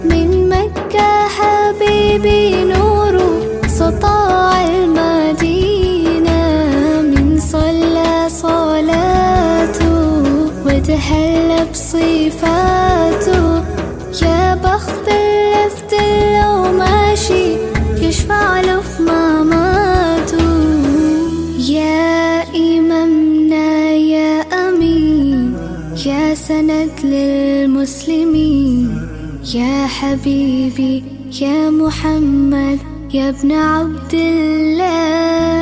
من مكة حبيبي نور سطاع المدينة من صلى صلاته وتهلى بصفاته يا بخت اللفت لو ماشي يشفع له في مماته يا إمامنا يا أمين يا سند للمسلمين يا حبيبي يا محمد يا ابن عبد الله